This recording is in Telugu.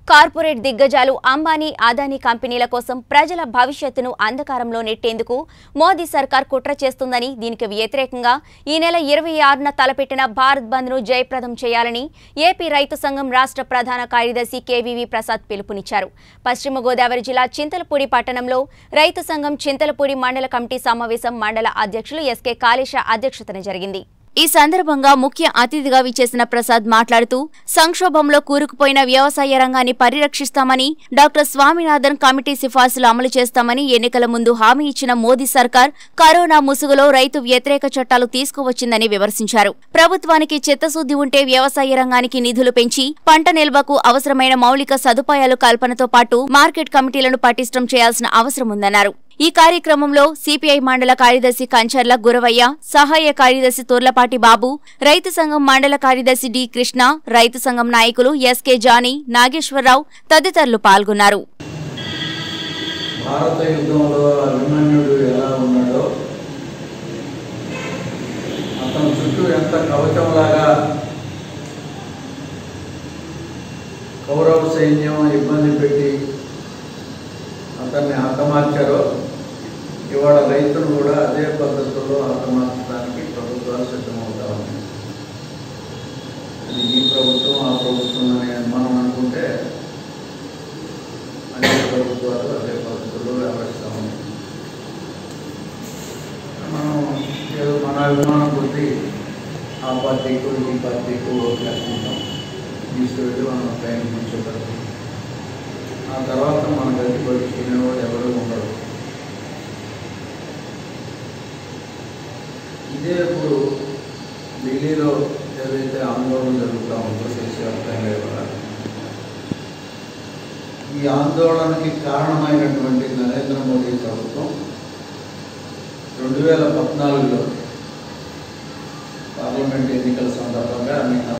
కార్పొరేట్ దిగ్గజాలు అంబానీ అదానీ కంపెనీల కోసం ప్రజల భవిష్యత్తును అంధకారంలో నెట్టేందుకు మోదీ సర్కార్ కుట్ర చేస్తుందని దీనికి వ్యతిరేకంగా ఈ నెల ఇరవై ఆరున తలపెట్టిన భారత్ బంద్ను జయప్రదం చేయాలని ఏపీ రైతు సంఘం రాష్ట్ర ప్రధాన కార్యదర్శి కేవీవీ ప్రసాద్ పిలుపునిచ్చారు పశ్చిమ గోదావరి జిల్లా చింతలపూడి పట్టణంలో రైతు సంఘం చింతలపూడి మండల కమిటీ సమావేశం మండల అధ్యక్షులు ఎస్కే కాళేశ అధ్యక్షతన జరిగింది ఈ సందర్భంగా ముఖ్య అతిథిగా విచ్చేసిన ప్రసాద్ మాట్లాడుతూ సంక్షోభంలో కూరుకుపోయిన వ్యవసాయ రంగాన్ని పరిరక్షిస్తామని డాక్టర్ స్వామినాథన్ కమిటీ సిఫార్సులు అమలు చేస్తామని ఎన్నికల ముందు హామీ ఇచ్చిన మోదీ సర్కార్ కరోనా ముసుగులో రైతు వ్యతిరేక చట్టాలు తీసుకువచ్చిందని విమర్శించారు ప్రభుత్వానికి చిత్తశుద్ది ఉంటే వ్యవసాయ రంగానికి నిధులు పెంచి పంట నిల్వకు అవసరమైన మౌలిక సదుపాయాలు కల్పనతో పాటు మార్కెట్ కమిటీలను పటిష్టం చేయాల్సిన అవసరం ఉందన్నారు ఈ కార్యక్రమంలో సిపిఐ మండల కార్యదర్శి కంచర్ల గురవయ్య సహాయ కార్యదర్శి తొర్లపాటి బాబు రైతు సంఘం మండల కార్యదర్శి డి కృష్ణ రైతు సంఘం నాయకులు ఎస్కే జానీ నాగేశ్వరరావు తదితరులు పాల్గొన్నారు భారత యుద్ధంలో అభిమన్యుడు ఎలా ఉన్నాడో అతని చుట్టూ ఎంత కవచంలాగా కౌరవ సైన్యం ఇబ్బంది పెట్టి అతన్ని హతమార్చారో ఇవాళ రైతులు కూడా అదే పద్ధతుల్లో హతమార్చడానికి ప్రభుత్వాలు సిద్ధమవుతా ఉన్నాయి అది ఈ ప్రభుత్వం ఆ ప్రభుత్వం అని మనం అనుకుంటే అన్ని ప్రభుత్వాలు అదే పద్ధతుల్లో వ్యవహరిస్తూ ఉన్నాయి మనం ఏదో మన అభిమానం కొద్దీ ఆ పార్టీకు ఈ పార్టీకు ఓట్లేసుకుంటాం తీసుకువెళ్ళి మనం ట్రైన్ కూర్చోబెడతాం ఆ తర్వాత మన గది పడుకునేవాడు ఎవరు ఉండరు ఇదే ఇప్పుడు ఢిల్లీలో ఏదైతే ఆందోళన జరుగుతూ ఉందో దేశవ్యాప్తంగా ఇవాళ ఈ ఆందోళనకి కారణమైనటువంటి నరేంద్ర మోడీ ప్రభుత్వం రెండు వేల పద్నాలుగులో పార్లమెంట్ ఎన్నికల సందర్భంగా అన్ని